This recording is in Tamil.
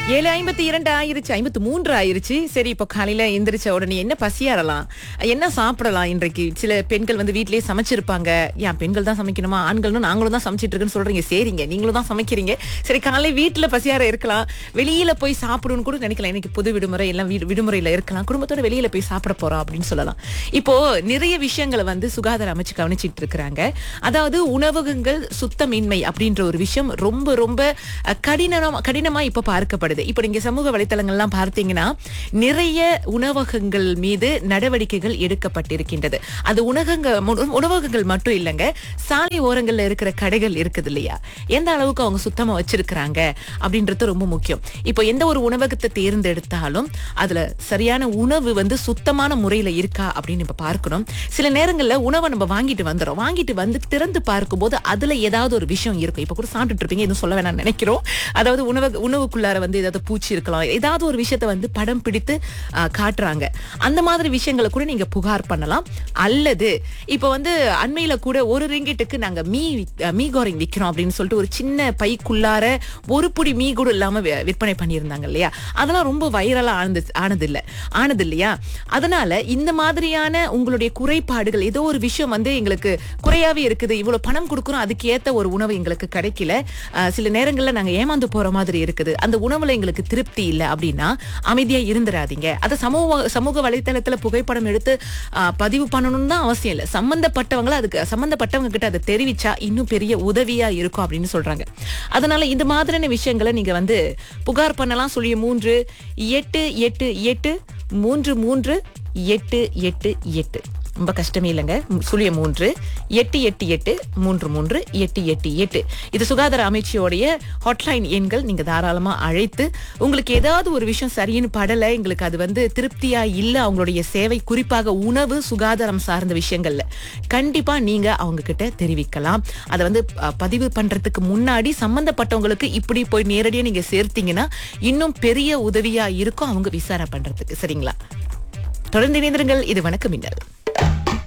ஏழு ஐம்பத்தி இரண்டு ஆயிருச்சு ஐம்பத்தி மூன்று ஆயிருச்சு சரி இப்போ காலையில எந்திரிச்ச உடனே என்ன பசியாறலாம் என்ன சாப்பிடலாம் இன்றைக்கு சில பெண்கள் வந்து வீட்லயே சமைச்சிருப்பாங்க ஏன் பெண்கள் தான் சமைக்கணுமா ஆண்களும் நாங்களும் தான் சமைச்சிட்டு இருக்குன்னு சொல்றீங்க சரிங்க நீங்களும் தான் சமைக்கிறீங்க சரி காலை வீட்டுல பசியார இருக்கலாம் வெளியில போய் சாப்பிடணும்னு கூட நினைக்கலாம் இன்னைக்கு புது விடுமுறை எல்லாம் வீடு விடுமுறையில இருக்கலாம் குடும்பத்தோட வெளியில போய் சாப்பிட போறோம் அப்படின்னு சொல்லலாம் இப்போ நிறைய விஷயங்களை வந்து சுகாதார அமைச்சு கவனிச்சிட்டு இருக்கிறாங்க அதாவது உணவகங்கள் சுத்தமின்மை அப்படின்ற ஒரு விஷயம் ரொம்ப ரொம்ப அஹ், கடினம் கடினமா இப்ப பார்க்கப்படுது இப்போ நீங்க சமூக வலைத்தளங்கள்லாம் பார்த்தீங்கன்னா நிறைய உணவகங்கள் மீது நடவடிக்கைகள் எடுக்கப்பட்டிருக்கின்றது அது உணவக உண- உணவகங்கள் மட்டும் இல்லைங்க சாலை ஓரங்கள்ல இருக்கிற கடைகள் இருக்குது இல்லையா எந்த அளவுக்கு அவங்க சுத்தமா வச்சிருக்கிறாங்க அப்படின்றது ரொம்ப முக்கியம் இப்போ எந்த ஒரு உணவகத்தை தேர்ந்தெடுத்தாலும் அதுல சரியான உணவு வந்து சுத்தமான முறையில இருக்கா அப்படின்னு இப்ப பார்க்கணும் சில நேரங்கள்ல உணவை நம்ம வாங்கிட்டு வந்துடும் வாங்கிட்டு வந்து திறந்து பார்க்கும்போது அதுல ஏதாவது ஒரு விஷயம் இருக்கும் இப்ப கூட சாப்பிட்டுட்டு இருப்பீங்க எதுவும் சொல்ல வேணாம் நினைக்கிறோம் அதாவது உணவு உணவுக்குள்ளார வந்து ஏதாவது பூச்சி இருக்கலாம் ஏதாவது ஒரு விஷயத்த வந்து படம் பிடித்து ஆ, காட்டுறாங்க அந்த மாதிரி விஷயங்களை கூட நீங்க புகார் பண்ணலாம் அல்லது இப்ப வந்து அண்மையில கூட ஒரு ரிங்கிட்டுக்கு நாங்க மீ விக்- மீ கோரிங் விக்கிறோம் அப்படின்னு சொல்லிட்டு ஒரு சின்ன பைக்குள்ளார ஒரு புடி மீ கூட இல்லாம வி- விற்பனை பண்ணியிருந்தாங்க இல்லையா அதெல்லாம் ரொம்ப வைரலா ஆனது ஆனது இல்ல ஆனது இல்லையா அதனால இந்த மாதிரியான உங்களுடைய குறைபாடுகள் ஏதோ ஒரு விஷயம் வந்து எங்களுக்கு குறையாவே இருக்குது இவ்வளவு பணம் கொடுக்குறோம் அதுக்கு ஏத்த ஒரு உணவு எங்களுக்கு கிடைக்கல அஹ், சில நேரங்கள்ல நாங்க ஏமாந்து போற மாதிரி இருக்குது அந்த உணவுல எங்களுக்கு திருப்தி இல்லை அப்படின்னா அமைதியா இருந்துராதீங்க அதை சமூக சமூக வலைத்தளத்துல புகைப்படம் எடுத்து அஹ், பதிவு பண்ணணும்னு தான் அவசியம் இல்லை சம்பந்தப்பட்டவங்கள அதுக்கு சம்பந்தப்பட்டவங்க கிட்ட அதை தெரிவிச்சா இன்னும் பெரிய உதவியா இருக்கும் அப்படின்னு சொல்றாங்க அதனால இந்த மாதிரியான விஷயங்களை நீங்க வந்து புகார் பண்ணலாம் சொல்லிய மூன்று எட்டு எட்டு எட்டு மூன்று மூன்று எட்டு எட்டு எட்டு ரொம்ப கஷ்டமே இல்லைங்க சுழிய மூன்று எட்டு எட்டு எட்டு மூன்று மூன்று எட்டு எட்டு எட்டு இது சுகாதார அமைச்சியோடைய ஹாட்லைன் எண்கள் நீங்க தாராளமா அழைத்து உங்களுக்கு ஏதாவது ஒரு விஷயம் சரின்னு படல எங்களுக்கு அது வந்து திருப்தியா இல்ல அவங்களுடைய சேவை குறிப்பாக உணவு சுகாதாரம் சார்ந்த விஷயங்கள்ல கண்டிப்பா நீங்க அவங்க கிட்ட தெரிவிக்கலாம் அதை வந்து அஹ், பதிவு பண்றதுக்கு முன்னாடி சம்பந்தப்பட்டவங்களுக்கு இப்படி போய் நேரடியா நீங்க சேர்த்தீங்கன்னா இன்னும் பெரிய உதவியா இருக்கும் அவங்க விசாரணை பண்றதுக்கு சரிங்களா தொடர்ந்து இணைந்திருங்கள் இது வணக்கம் மின்னல்